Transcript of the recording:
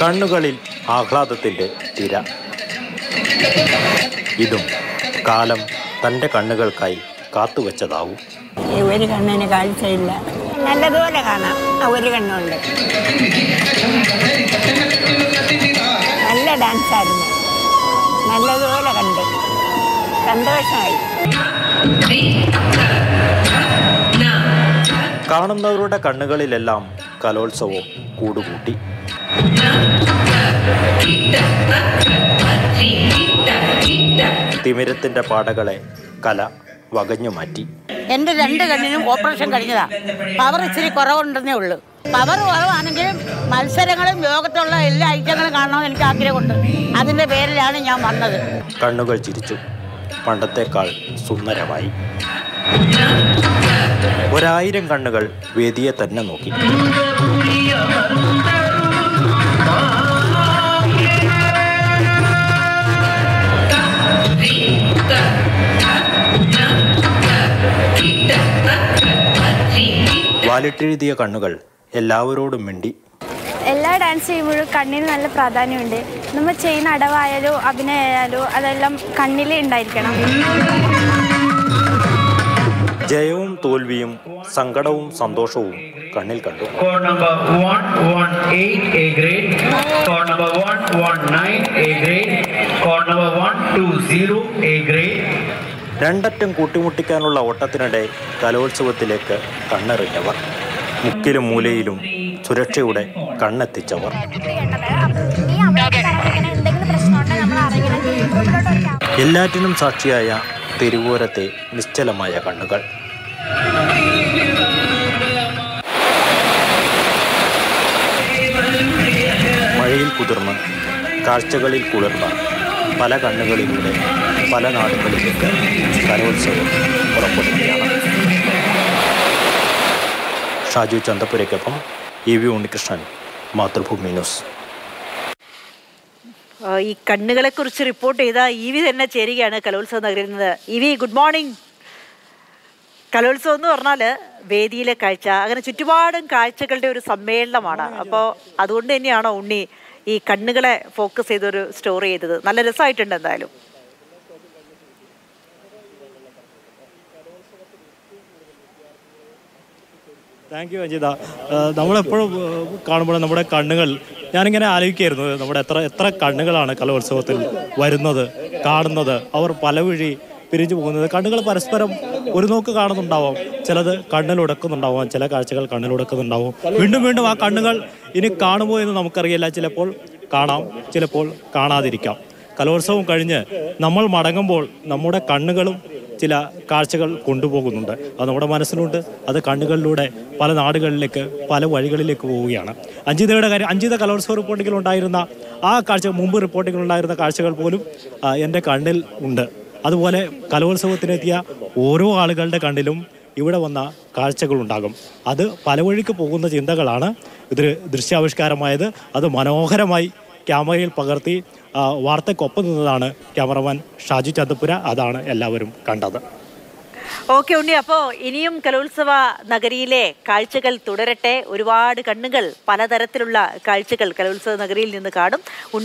കണ്ണുകളിൽ ആഹ്ലാദത്തിൻ്റെ തിര ഇതും കാലം തൻ്റെ കണ്ണുകൾക്കായി കാത്തുവച്ചതാവും ഈ ഒരു കണ്ണിന് കാഴ്ചയില്ല നല്ലതുപോലെ കാണാം ആ ഒരു കണ്ണുണ്ട് നല്ല ഡാൻസ് ആയിരുന്നു നല്ലതുപോലെ കണ്ട് സന്തോഷമായി കാണുന്നവരുടെ കണ്ണുകളിലെല്ലാം കലോത്സവം കൂടുകൂട്ടി തിമിരത്തിൻ്റെ പാടകളെ കല വകഞ്ഞു മാറ്റി എൻ്റെ രണ്ട് കണ്ണിനും ഓപ്പറേഷൻ കഴിഞ്ഞതാ പവർ ഇച്ചിരി കുറവുണ്ടെന്നേ ഉള്ളൂ പവർ കുറവാണെങ്കിലും മത്സരങ്ങളും ലോകത്തുള്ള എല്ലാ ഐറ്റങ്ങളും കാണണമെന്ന് എനിക്ക് ആഗ്രഹമുണ്ട് അതിൻ്റെ പേരിലാണ് ഞാൻ വന്നത് കണ്ണുകൾ ചിരിച്ചു പണ്ടത്തേക്കാൾ സുന്ദരമായി ഒരായിരം കണ്ണുകൾ വേദിയെ തന്നെ നോക്കി വാലിട്ടെഴുതിയ കണ്ണുകൾ എല്ലാവരോടും മിണ്ടി എല്ലാ ഡാൻസ് ചെയ്യുമ്പോഴും കണ്ണിന് നല്ല പ്രാധാന്യമുണ്ട് നമ്മൾ ചെയ്യുന്ന അടവായാലോ അഭിനയമായാലോ അതെല്ലാം കണ്ണിൽ ഉണ്ടായിരിക്കണം ജയവും തോൽവിയും സങ്കടവും സന്തോഷവും കണ്ണിൽ കണ്ടു Score number 118 A grade. Score number 119 A grade. Score number 120 A grade. രണ്ടറ്റം കൂട്ടിമുട്ടിക്കാനുള്ള ഓട്ടത്തിനിടെ കലോത്സവത്തിലേക്ക് കണ്ണെറിഞ്ഞവർ മുക്കിലും മൂലയിലും സുരക്ഷയുടെ കണ്ണെത്തിച്ചവർ എല്ലാറ്റിനും സാക്ഷിയായ തെരുവോരത്തെ നിശ്ചലമായ കണ്ണുകൾ മഴയിൽ കുതിർന്ന് കാഴ്ചകളിൽ കുളിർന്ന പല കണ്ണുകളിലൂടെ പല നാടുകളിലേക്ക് കലോത്സവം പുറപ്പെടുകയാണ് ഷാജു ചന്തപുരയ്ക്കൊപ്പം E V Unnikrishnan Mathrubhumi news ആ, ഈ കണ്ണുകളെ കുറിച്ച് റിപ്പോർട്ട് ചെയ്ത ഇ വി തന്നെ ചേരുകയാണ് കലോത്സവം നഗരിൽ നിന്ന് ഇ വി ഗുഡ് മോർണിംഗ് കലോത്സവം എന്ന് പറഞ്ഞാൽ വേദിയിലെ കാഴ്ച അങ്ങനെ ചുറ്റുപാടും കാഴ്ചകളുടെ ഒരു സമ്മേളനമാണ് അപ്പോൾ അതുകൊണ്ട് തന്നെയാണോ ഉണ്ണി ഈ കണ്ണുകളെ ഫോക്കസ് ചെയ്തൊരു സ്റ്റോറി ചെയ്തത് നല്ല രസമായിട്ടുണ്ട് എന്തായാലും താങ്ക് യു അജിത ഏഹ് നമ്മളെപ്പോഴും ഏഹ് കാണുമ്പോൾ നമ്മുടെ കണ്ണുകൾ ഞാനിങ്ങനെ ആലോചിക്കായിരുന്നു നമ്മുടെ എത്ര എത്ര കണ്ണുകളാണ് കലോത്സവത്തിൽ വരുന്നത് കാണുന്നത് അവർ പല വഴി പിരിഞ്ഞു പോകുന്നത് കണ്ണുകൾ പരസ്പരം ഒരു നോക്ക് കാണുന്നുണ്ടാവാം ചിലത് കണ്ണിലുടക്കുന്നുണ്ടാവാം ചില കാഴ്ചകൾ കണ്ണിലുടക്കുന്നുണ്ടാവും വീണ്ടും വീണ്ടും ആ കണ്ണുകൾ ഇനി കാണുമോ എന്ന് നമുക്കറിയില്ല ചിലപ്പോൾ കാണാം ചിലപ്പോൾ കാണാതിരിക്കാം കലോത്സവം കഴിഞ്ഞ് നമ്മൾ മടങ്ങുമ്പോൾ നമ്മുടെ കണ്ണുകളും ചില കാഴ്ചകൾ കൊണ്ടുപോകുന്നുണ്ട് അത് നമ്മുടെ മനസ്സിലുണ്ട് അത് കണ്ണുകളിലൂടെ പല നാടുകളിലേക്ക് പല വഴികളിലേക്ക് പോവുകയാണ് അഞ്ജിതയുടെ കാര്യം അഞ്ജിത കലോത്സവ റിപ്പോർട്ടിങ്ങിൽ ഉണ്ടായിരുന്ന ആ കാഴ്ച മുമ്പ് റിപ്പോർട്ടിങ്ങിൽ ഉണ്ടായിരുന്ന കാഴ്ചകൾ പോലും ആ, എൻ്റെ കണ്ണിൽ ഉണ്ട് അതുപോലെ കലോത്സവത്തിനെത്തിയ ഓരോ ആളുകളുടെ കണ്ണിലും ഇവിടെ വന്ന കാഴ്ചകളുണ്ടാകും അത് പല വഴിക്ക് പോകുന്ന ചിന്തകളാണ് ഇതിൽ ദൃശ്യാവിഷ്കാരമായത് അത് മനോഹരമായി ക്യാമറയിൽ പകർത്തി ആ, വാർത്തയ്ക്കൊപ്പം നിന്നതാണ് ക്യാമറമാൻ ഷാജി ചന്തപുര അതാണ് എല്ലാവരും കണ്ടത് ഓക്കെ ഉണ്ണി അപ്പോൾ ഇനിയും കലോത്സവ നഗരിയിലെ കാഴ്ചകൾ തുടരട്ടെ ഒരുപാട് കണ്ണുകൾ പലതരത്തിലുള്ള കാഴ്ചകൾ കലോത്സവ നഗരിയിൽ നിന്ന് കാണും